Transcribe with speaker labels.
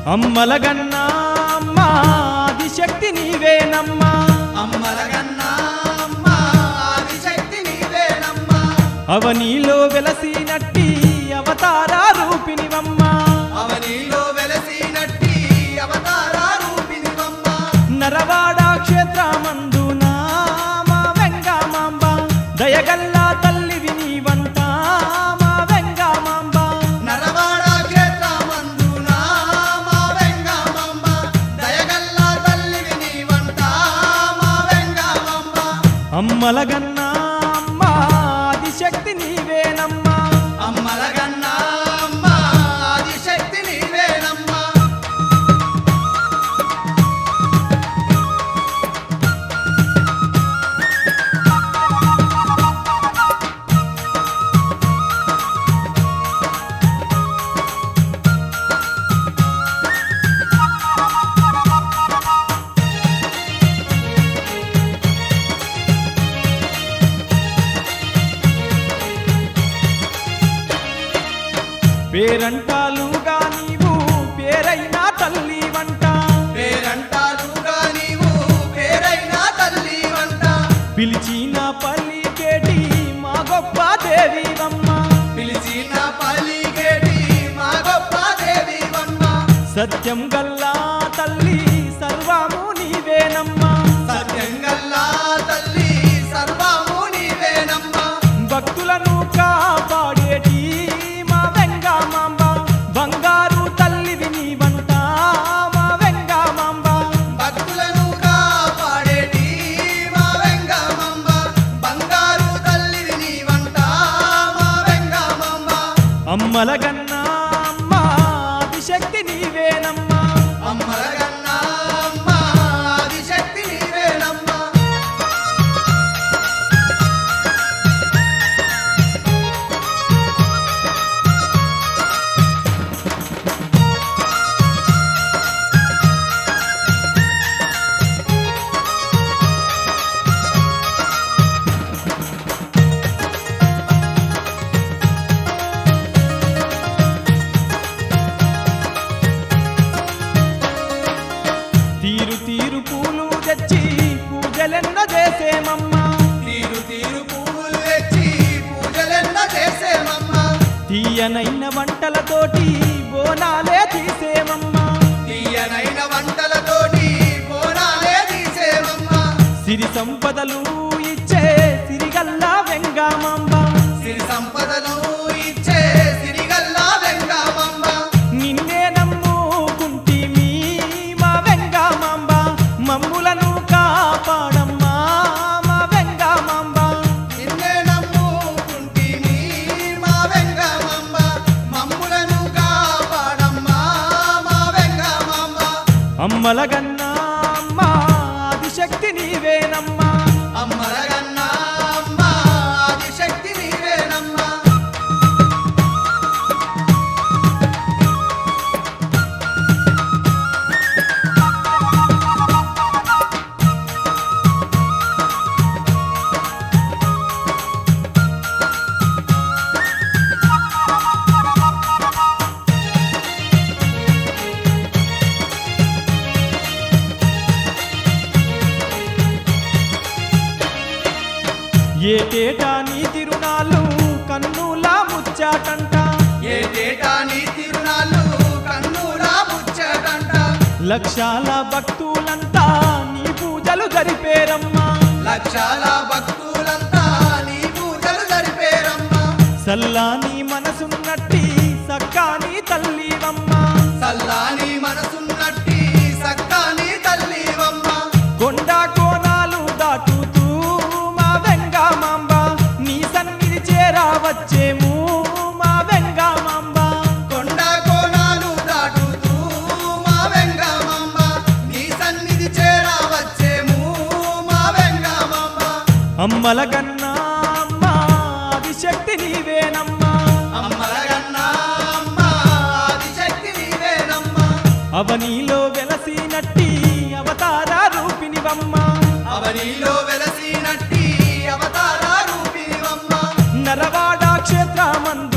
Speaker 1: అమ్మలగన్నా అమ్మ ఆదిశక్తి నీవేనమ్మా
Speaker 2: అమ్మలగన్నా అమ్మా ఆదిశక్తి నీవేనమ్మా
Speaker 1: అవనీలో వెలసినట్టి అవతార రూపినివమ్మా
Speaker 2: అవనిలో వెలసినట్టి అవతార రూపినివమ్మా
Speaker 1: నరవాడ క్షేత్రమందున మా వెంగమాంబ దయగల్లా తల్లివి నీవంట మా వెంగమాంబ
Speaker 2: నరవాడ క్షేత్రమందున మా వెంగమాంబ దయగల్ల తల్లివి నీవంట మా వెంగమాంబ
Speaker 1: అమ్మలగన్నా అమ్మ ఆదిశక్తి నీవేనమ్మా
Speaker 2: అమ్మలగన్నా అమ్మా ఆదిశక్తి నీవేనమ్మా
Speaker 1: పేరంటాలుగా నీవు పేరైన తల్లి వంట
Speaker 2: పేరంటాలుగా నీవు పేరైన తల్లి వంట
Speaker 1: పిలిచిన పల్లికేటి మా గొప్ప దేవివమ్మ
Speaker 2: పిలిచిన పలిగేటి మా గొప్ప దేవివమ్మ
Speaker 1: సత్యం గల్లా తల్లి సర్వము నీవేనమ్మా
Speaker 2: సత్యంగల్లా తల్లి సర్వము నీవేనమ్మా
Speaker 1: భక్తులను కాపాడేటి మా వెంగమాంబ బంగారు తల్లివి నీవంట మా వెంగమాంబ
Speaker 2: భక్తులను కాపాడేటి మా వెంగమాంబ బంగారు తల్లివి నీవంట మా వెంగమాంబ
Speaker 1: అమ్మలగన్నా అమ్మ ఆదిశక్తి నీవేనమ్మా
Speaker 2: అమ్మలగన్నా అమ్మా ఆదిశక్తి నీవేనమ్మా
Speaker 1: తీరు తీరు పూలు తెచ్చి పూజలెన్న చేసేమమ్మా
Speaker 2: తీరు తీరు పువ్వులు తెచ్చి పూజలెన్న చేసేమమ్మా
Speaker 1: తీయనైన వంటలతోటి బోనాలే తీసేమమ్మా
Speaker 2: తీయనైన వంటలతోటి బోనాలే తీసేమమ్మా
Speaker 1: సిరి సంపదలు ఇచ్చే సిరిగల్లా వెంగమాంబ
Speaker 2: సిరి సంపదలు ఇచ్చే సిరిగల్లా వెంగమాంబ
Speaker 1: నిన్నే నమ్ముకుంటిమి మా వెంగమాంబ మమ్ములను కాపాడమ్మా మా వెంగమాంబ
Speaker 2: నిన్నే నమ్ముకుంటిని మా వెంగమాంబ మమ్ములను కాపాడమ్మా మా వెంగమాంబ
Speaker 1: అమ్మలగన్నా అమ్మ ఆదిశక్తి నీవేనమ్మా
Speaker 2: అమ్మలగన్నా అమ్మా ఆదిశక్తి నీవేనమ్మా
Speaker 1: ఏటేటా నీ తిరునాళ్ళు కన్నులా ముచ్చాటంట
Speaker 2: ఏటేటా నీ తిరునాళ్ళు కన్నులా ముచ్చటంట
Speaker 1: లక్షాల భక్తులంతా నీ పూజలు జరిపేరమ్మా
Speaker 2: లక్షాల భక్తులంతా నీ పూజలు జరిపేరమ్మా
Speaker 1: సల్లాని మనసున్నట్టి సక్కాని తల్లివమ్మా
Speaker 2: సల్లాని మనసున్నట్టి సక్కాని తల్లివమ్మ
Speaker 1: కొండ కోనాలు దాటుతూ మా వెంగమాంబ నీ సన్నిధి చేరావచ్చేము మా వెంగమాంబ
Speaker 2: కొండ కోణాలు దాటుతూ మా వెంగమాంబ నీ సన్నిధి చేరావచ్చేము మా వెంగమాంబ
Speaker 1: అమ్మలగన్నా అమ్మ ఆదిశక్తి నీవేనమ్మా
Speaker 2: అమ్మలగన్నా అమ్మ ఆదిశక్తి నీవేనమ్మా
Speaker 1: అవనీలో వెలసినట్టి అవతార రూపినివమ్మా
Speaker 2: అవనిలో వెలసినట్టి అవతార రూపినివమ్మ
Speaker 1: నరవాడ క్షేత్రమందు